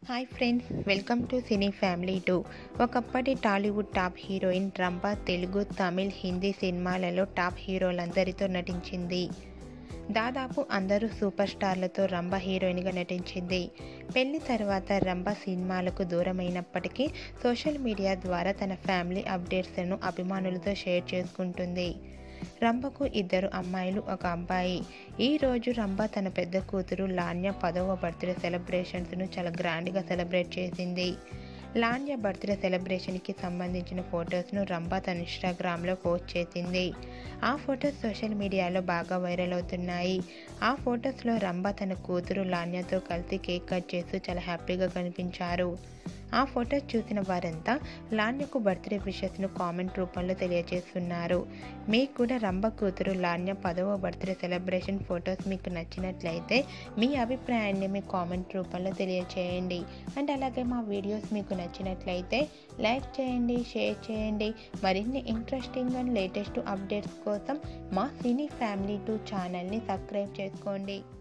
hi friends welcome to cine family two ఒకప్పటి Tollywood top heroine Rambha Telugu Tamil Hindi సినిమాలలో top హీరోలందరితో నటించింది దాదాపు అందరూ సూపర్ స్టార్లతో రంభ హీరోయిన్గా నటించింది పెళ్లి తర్వాత రంభ సినిమాలకు దూరమైనప్పటికీ సోషల్ మీడియా ద్వారా తన ఫ్యామిలీ అప్డేట్స్ను అభిమానులతో షేర్ చేసుకుంటుంది రంభకు ఇద్దరు అమ్మాయిలు ఒక అబ్బాయి ఈ రోజు రంభ తన పెద్ద కూతురు లాన్య పదవ బర్త్డే సెలబ్రేషన్స్ను చాలా గ్రాండ్గా సెలబ్రేట్ చేసింది లాన్య బర్త్డే సెలబ్రేషన్కి సంబంధించిన ఫొటోస్ను రంభ తన ఇన్స్టాగ్రామ్లో పోస్ట్ చేసింది ఆ ఫొటోస్ సోషల్ మీడియాలో బాగా వైరల్ అవుతున్నాయి ఆ ఫొటోస్లో రంభ తన కూతురు లాన్యతో కలిసి కేక్ కట్ చేస్తూ చాలా హ్యాపీగా కనిపించారు ఆ ఫొటోస్ చూసిన వారంతా లాన్యకు బర్త్డే విషెస్ను కామెంట్ రూపంలో తెలియజేస్తున్నారు మీకు కూడా రంభ కూతురు లాన్య పదవ బర్త్డే సెలబ్రేషన్ ఫొటోస్ మీకు నచ్చినట్లయితే మీ అభిప్రాయాన్ని మీ కామెంట్ రూపంలో తెలియచేయండి అండ్ అలాగే మా వీడియోస్ మీకు నచ్చినట్లయితే లైక్ చేయండి షేర్ చేయండి మరిన్ని ఇంట్రెస్టింగ్ అండ్ లేటెస్ట్ అప్డేట్స్ కోసం మా సినీ ఫ్యామిలీ టూ ఛానల్ని సబ్స్క్రైబ్ చేసుకోండి